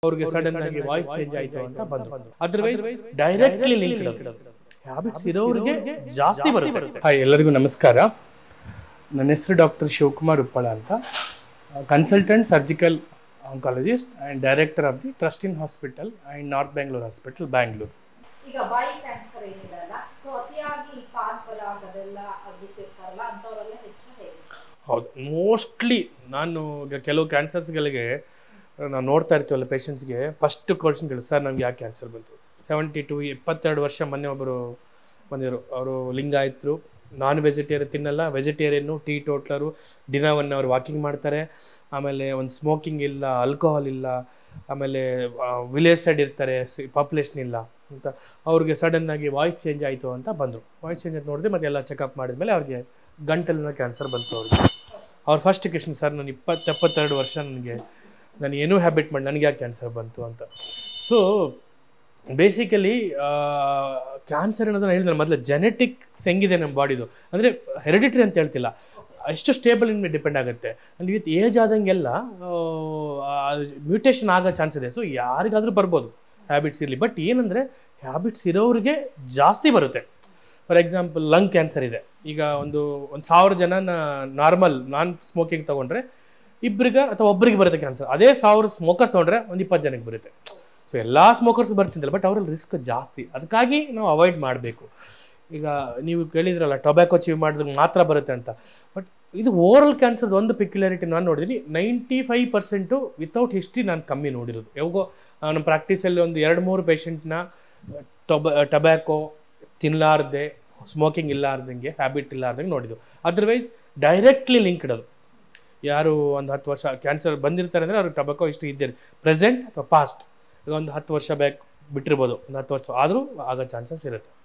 ಅವ್ರಿಗೆ ಸಡನ್ ಆಗಿ voice change ಆಯ್ತು ಅಂತ ಬಂದ್ರು ಅದರ್ವೈಸ್ ಡೈರೆಕ್ಟ್ಲಿ ಲಿಂಕ್ ಹ್ಯಾಬಿಟ್ಸ್ ಇರೋರಿಗೆ ಜಾಸ್ತಿ ಬರುತ್ತೆ ಹಾಯ್ ಎಲ್ಲರಿಗೂ ನಮಸ್ಕಾರ ನನ್ನ ಹೆಸರು ಡಾಕ್ಟರ್ ಶಿವಕುಮಾರ್ ಉಪ್ಪಳ ಅಂತ consultant surgical oncologist and director of the ಟ್ರಸ್ಟಿನ್ hospital and north Bangalore hospital Bangalore ಈಗ ಬಾಯಿ ಕ್ಯಾನ್ಸರ್ ಏನಿದೆಲ್ಲ ಸೊ ಅತಿಯಾಗಿ ಪಾನ್ ಪರಾಗ್ ಅದೆಲ್ಲ ಬಿಟ್ಟಿರ್ತಾರಲ್ಲ ಅಂಥವರೆಲ್ಲ ಹೆಚ್ಚು ಹೇಳಿ ಹೌದು ಮೋಸ್ಟ್ಲಿ ನಾನು ಈಗ ಕೆಲವು ಕ್ಯಾನ್ಸರ್ಸ್ಗಳಿಗೆ ನಾವು ನೋಡ್ತಾ ಇರ್ತೀವಲ್ಲ ಪೇಷಂಟ್ಸ್ಗೆ ಫಸ್ಟ್ ಕ್ವಶನ್ ಕೇಳಿ ಸರ್ ನಮ್ಗೆ ಯಾಕೆ ಕ್ಯಾನ್ಸರ್ ಬಂತು ಸೆವೆಂಟಿ ಟು ಇಪ್ಪತ್ತೆರಡು ವರ್ಷ ಮೊನ್ನೆ ಒಬ್ಬರು ಬಂದಿರು ಅವರು ಲಿಂಗಾಯತರು ನಾನ್ ವೆಜಿಟೇರಿಯನ್ ತಿನ್ನಲ್ಲ ವೆಜಿಟೇರಿಯನ್ನು ಟೀ ಟೋಟ್ಲರು ದಿನ ಒನ್ ಅವರ್ ವಾಕಿಂಗ್ ಮಾಡ್ತಾರೆ ಆಮೇಲೆ ಒಂದು ಸ್ಮೋಕಿಂಗ್ ಇಲ್ಲ ಆಲ್ಕೋಹಾಲ್ ಇಲ್ಲ ಆಮೇಲೆ ವಿಲೇಜ್ ಸೈಡ್ ಇರ್ತಾರೆ ಪಾಪ್ಯುಲೇಷನ್ ಇಲ್ಲ ಅಂತ ಅವ್ರಿಗೆ ಸಡನ್ ಆಗಿ ವಾಯ್ಸ್ ಚೇಂಜ್ ಆಯಿತು ಅಂತ ಬಂದರು ವಾಯ್ಸ್ ಚೇಂಜ್ ಅಂತ ನೋಡಿದೆ ಮತ್ತೆ ಎಲ್ಲ ಚೆಕಪ್ ಮಾಡಿದ್ಮೇಲೆ ಅವ್ರಿಗೆ ಗಂಟಲಿನ ಕ್ಯಾನ್ಸರ್ ಬಂತು ಅವ್ರಿಗೆ ಅವ್ರ ಫಸ್ಟ್ ಕ್ವೆಶನ್ ಸರ್ ನಾನು ಇಪ್ಪತ್ತು ಎಪ್ಪತ್ತೆರಡು ವರ್ಷ ನನಗೆ ನಾನು ಏನೂ ಹ್ಯಾಬಿಟ್ ಮಾಡಿ ನನಗೆ ಯಾಕೆ ಕ್ಯಾನ್ಸರ್ ಬಂತು ಅಂತ ಸೊ ಬೇಸಿಕಲಿ ಕ್ಯಾನ್ಸರ್ ಅನ್ನೋದನ್ನ ಹೇಳಿದ್ರೆ ಮೊದಲು ಜೆನೆಟಿಕ್ಸ್ ಹೆಂಗಿದೆ ನಮ್ಮ ಬಾಡಿದು ಅಂದರೆ ಹೆರಿಡಿಟ್ರಿ ಅಂತ ಹೇಳ್ತಿಲ್ಲ ಎಷ್ಟು ಸ್ಟೇಬಲ್ ಇನ್ ಡಿಪೆಂಡ್ ಆಗುತ್ತೆ ಆ್ಯಂಡ್ ವಿತ್ ಏಜ್ ಆದಂಗೆಲ್ಲ ಮ್ಯೂಟೇಷನ್ ಆಗೋ ಚಾನ್ಸ್ ಇದೆ ಸೊ ಯಾರಿಗಾದರೂ ಬರ್ಬೋದು ಹ್ಯಾಬಿಟ್ಸ್ ಇರಲಿ ಬಟ್ ಏನಂದರೆ ಹ್ಯಾಬಿಟ್ಸ್ ಇರೋರಿಗೆ ಜಾಸ್ತಿ ಬರುತ್ತೆ ಫಾರ್ ಎಕ್ಸಾಂಪಲ್ ಲಂಗ್ ಕ್ಯಾನ್ಸರ್ ಇದೆ ಈಗ ಒಂದು ಒಂದು ಸಾವಿರ ಜನ ನಾರ್ಮಲ್ ನಾನ್ ಸ್ಮೋಕಿಂಗ್ ತೊಗೊಂಡ್ರೆ ಇಬ್ಬರಿಗೆ ಅಥವಾ ಒಬ್ಬರಿಗೆ ಬರುತ್ತೆ ಕ್ಯಾನ್ಸರ್ ಅದೇ ಸಾವಿರ ಸ್ಮೋಕರ್ಸ್ ತೊಗೊಂಡ್ರೆ ಒಂದು ಇಪ್ಪತ್ತು ಜನಕ್ಕೆ ಬರುತ್ತೆ ಸೊ ಎಲ್ಲ ಸ್ಮೋಕರ್ಸ್ ಬರ್ತಿದ್ದಲ್ಲ ಬಟ್ ಅವರಲ್ಲಿ ರಿಸ್ಕ್ ಜಾಸ್ತಿ ಅದಕ್ಕಾಗಿ ನಾವು ಅವಾಯ್ಡ್ ಮಾಡಬೇಕು ಈಗ ನೀವು ಕೇಳಿದ್ರಲ್ಲ ಟೊಬ್ಯಾಕೊ ಚೀವ್ ಮಾಡಿದ್ರೆ ಮಾತ್ರ ಬರುತ್ತೆ ಅಂತ ಬಟ್ ಇದು ಓರಲ್ ಕ್ಯಾನ್ಸರ್ದು ಒಂದು ಪಿಕ್ಯುಲಾರಿಟಿ ನಾನು ನೋಡಿದ್ದೀನಿ ninety five percent without history ನಾನು ಕಮ್ಮಿ ನೋಡಿರೋದು ಯಾವಾಗೋ ನಮ್ಮ ಪ್ರಾಕ್ಟೀಸಲ್ಲಿ ಒಂದು ಎರಡು ಮೂರು ಪೇಷಂಟ್ನ ಟೊಬ ಟೊಬ್ಯಾಕೊ ತಿನ್ನಲಾರ್ದೆ ಸ್ಮೋಕಿಂಗ್ ಇಲ್ಲಾರ್ದಂಗೆ ಹ್ಯಾಬಿಟ್ ಇಲ್ಲಾರ್ದಂಗೆ ನೋಡಿದ್ದು ಅದರ್ವೈಸ್ ಡೈರೆಕ್ಟ್ಲಿ ಲಿಂಕ್ಡ್ ಅದು ಯಾರು ಒಂದು ಹತ್ತು ವರ್ಷ ಕ್ಯಾನ್ಸರ್ ಬಂದಿರ್ತಾರೆ ಅಂದರೆ ಅವ್ರಿಗೆ ಟೊಬಾಕೊ ಇಷ್ಟು ಇದ್ದೇ ಪ್ರೆಸೆಂಟ್ ಅಥವಾ ಪಾಸ್ಟ್ ಈಗ ಒಂದು ಹತ್ತು ವರ್ಷ ಬ್ಯಾಕ್ ಬಿಟ್ಟಿರ್ಬೋದು ಒಂದು ಹತ್ತು ವರ್ಷ ಆದರೂ ಆಗೋ ಚಾನ್ಸಸ್ ಇರುತ್ತೆ